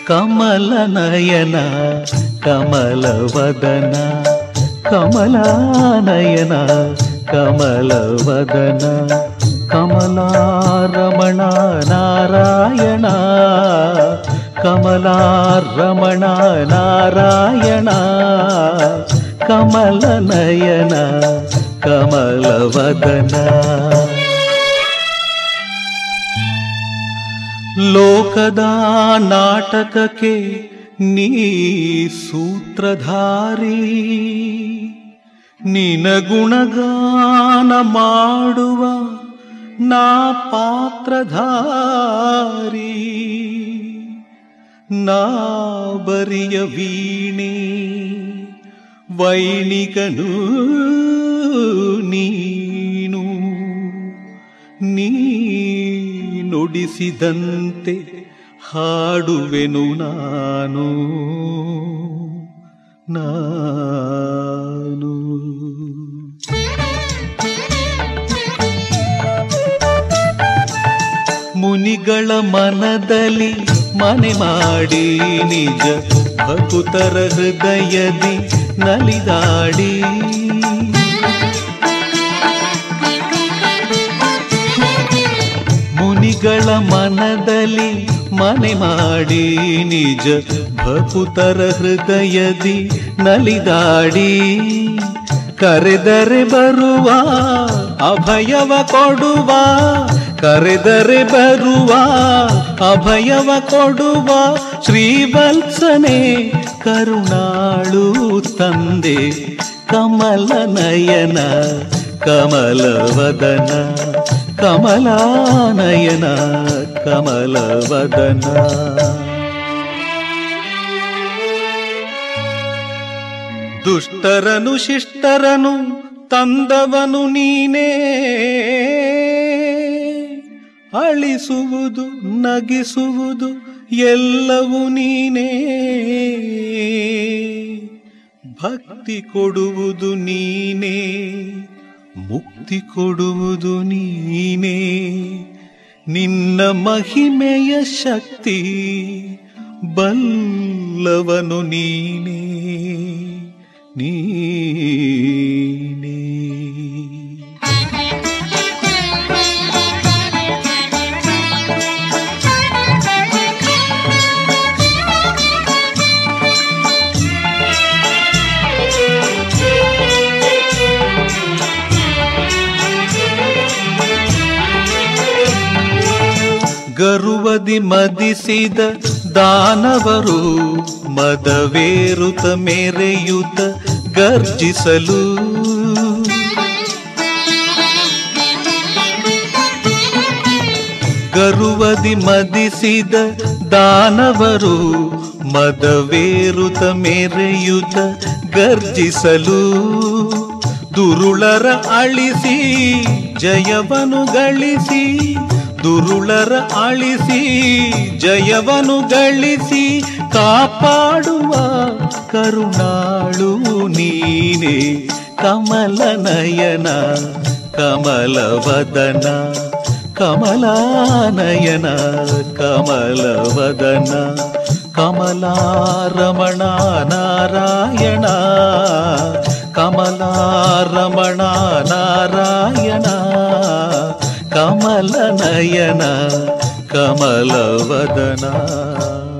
ಕಮಲನಯನ ಕಮಲವದನ ಕಮಲಾನಯನ ಕಮಲವದನ ಕಮಲಾರಮಣ ನಾರಾಯಣ ಕಮಲಾರಮಣ ನಾರಾಯಣ ಕಮಲನಯನ ಕಮಲವದನ ಲೋಕದ ನಾಟಕಕ್ಕೆ ನೀ ಸೂತ್ರಧಾರಿ ನಿನ ಗುಣಗಾನ ಮಾಡುವ ನಾ ಪಾತ್ರಧಾರಿ ನಾ ಬರಿಯ ವೀಣೆ ವೈಣಿಕನು ನೀನು ನೀ ನುಡಿಸಿದಂತೆ ಹಾಡುವೆನು ನಾನು ನಾನು ಮುನಿಗಳ ಮನದಲ್ಲಿ ಮನೆ ಮಾಡಿ ನಿಜ ಭಕುತರ ಹೃದಯದಿ ನಲಿದಾಡಿ ಮುನಿಗಳ ಮನದಲ್ಲಿ ಮನೆ ಮಾಡಿ ನಿಜ ಭಕುತರ ಹೃದಯದಿ ನಲಿದಾಡಿ ಕರೆದರೆ ಬರುವ ಅಭಯವ ಕೊಡುವ ಕರೆದರೆ ಬರುವ ಅಭಯವ ಕೊಡುವ ಶ್ರೀವತ್ಸನೆ ಕರುಣಾಳು ತಂದೆ ಕಮಲನಯನ ಕಮಲವದನ ಕಮಲಾನಯನ ಕಮಲವದನ ದುಷ್ಟರನು ಶಿಷ್ಟರನು ತಂದವನು ನೀನೇ ಅಳಿಸುವುದು ನಗಿಸುವುದು ಎಲ್ಲವೂ ನೀನೇ ಭಕ್ತಿ ಕೊಡುವುದು ನೀನೇ ಮುಕ್ತಿ ಕೊಡುವುದು ನೀನೇ ನಿನ್ನ ಮಹಿಮೆಯ ಶಕ್ತಿ ಬಲ್ಲವನು ನೀನೇ ನೀನೇ ಗರುವದಿ ಮದಿಸಿದ ದಾನವರು ಮದವೇರುತ ಮೇರೆಯುತ ಗರ್ಜಿಸಲು ಗರುವದಿ ಮದಿಸಿದ ದಾನವರು ಮದವೇರುತ ಮೇರೆಯುತ ಗರ್ಜಿಸಲು ದುರುಳರ ಅಳಿಸಿ ಜಯವನು ಗಳಿಸಿ ದುರುಳರ ಅಳಿಸಿ ಜಯವನು ಗಳಿಸಿ ಕಾಪಾಡುವ ಕರುಣಾಳು ನೀನೆ ಕಮಲನಯನ ಕಮಲವದನ ಕಮಲಾನಯನ ಕಮಲವದನ ಕಮಲಾರಮಣ ನಾರಾಯಣ ಕಮಲಾರಮಣ ನಾರಾಯಣ ಕಮಲನಯನ ಕಮಲವದನ